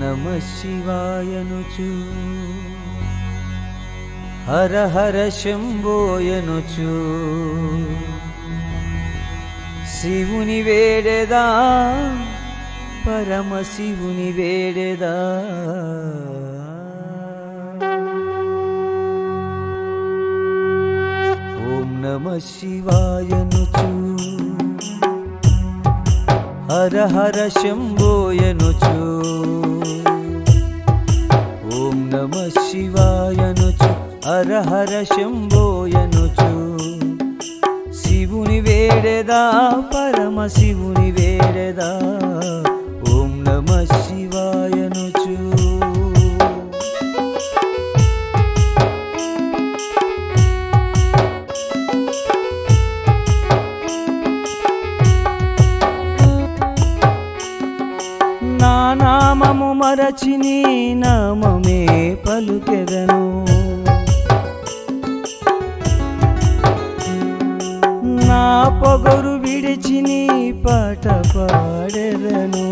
నమ శివాయనుచు హర హర శంభోయనుచు శివుని వేడెదా పరమ శివుని వేడెదా ఓం నమ శివాయనుచు హర హర శంభోయనుచు ఓం నమ శివాయనుచు హర హర శంభోయనుచు శివుని వేడెదా పరమ శివుని వేడెదా ఓం నమ శివాయనుచు నా నామము మరచి నీ నామమే పలుకెదను నా పొగరు విడిచి నీ పాట పాడెదను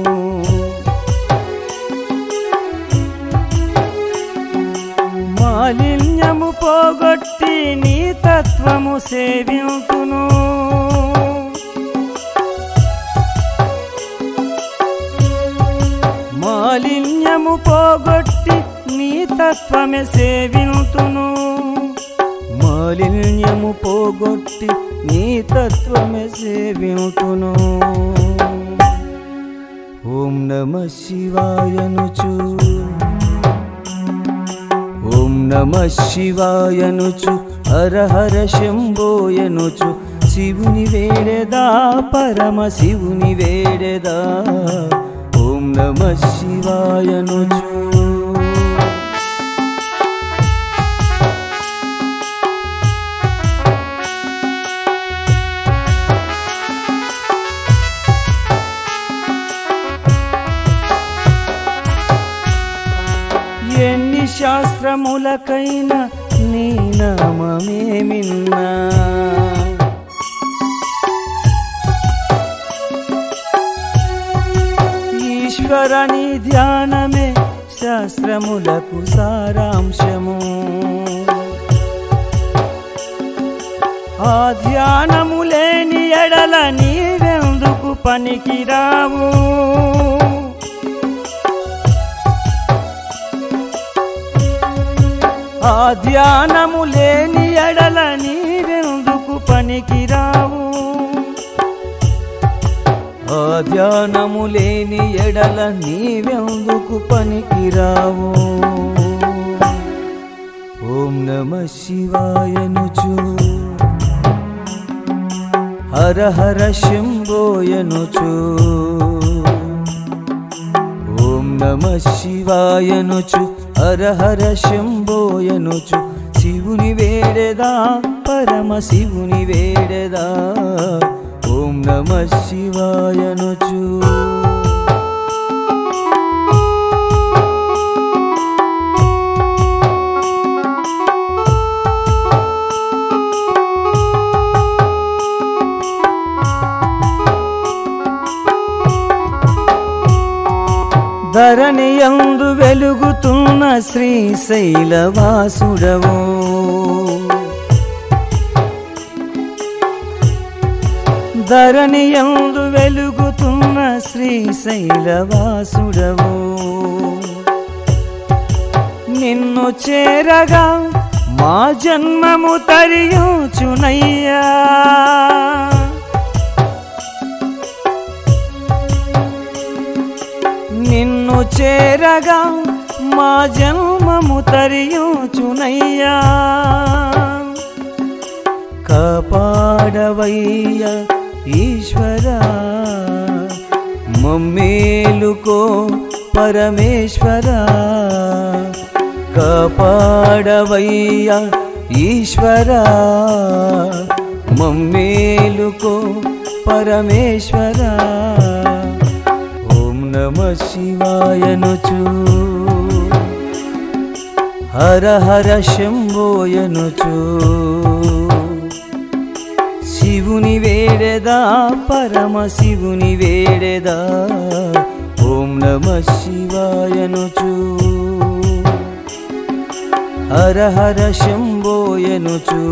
మాలిన్యము పోగొట్టి నీ తత్వము సేవింతును మాలిన్యము పోగొట్టి నీ తత్వమే సేవింతును మాలిన్యము పోగొట్టి నీ తత్వమే సేవింతును ఓం నమ శివాయనుచు ఓం నమ శివాయనుచు హర హర శంభోయనుచు శివుని వేడెదా పరమ శివుని వేడెదా ఓం నమ శివాయనుచు ఎన్ని శాస్త్రములకైనా నీ నామమే మిన్నా ఈశ్వరని ధ్యానమే శాస్త్రములకు సారాంశము ఆ ధ్యానము లేని ఎడల నీవెందుకు పనికిరావు ఆ ధ్యానము లేని ఎడల నీవెందుకు పనికిరావు ఆ ధ్యానము లేని ఎడల నీవెందుకు పనికిరావు ఓం నమ శివాయనుచు హర హర శంభోయనుచు ఓం నమ శివాయనుచు హర హర శంభోయనుచు శివుని వేడెదా పరమ శివుని వేడెదా ఓం నమ శివాయనుచు ధరణి యందు వెలుగుతున్న శ్రీశైలవాసుడవు ధరణి యందు వెలుగుతున్న శ్రీశైలవాసుడవు నిన్ను చేరగా మా జన్మము తరియుచునయ్యా నిన్ను చేరగా మా జన్మము తరియుచునయ్యా కాపాడవయ్య ఈశ్వరా మమ్మేలుకో పరమేశ్వరా కాపాడవయ్య ఈశ్వరా మమ్మేలుకో పరమేశ్వరా ఓం నమ శివాయనుచు హర హర శంభోయనుచు శివుని వేడెదా పరమ శివుని వేడెదా ఓం నమ శివాయనుచు హర హర శంభోయనుచు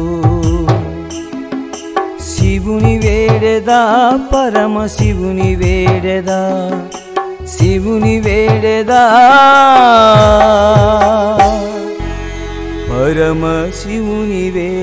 శివుని వేడెదా పరమ శివుని వేడెదా శివుని వేడెదా పరమ శివుని వేడెదా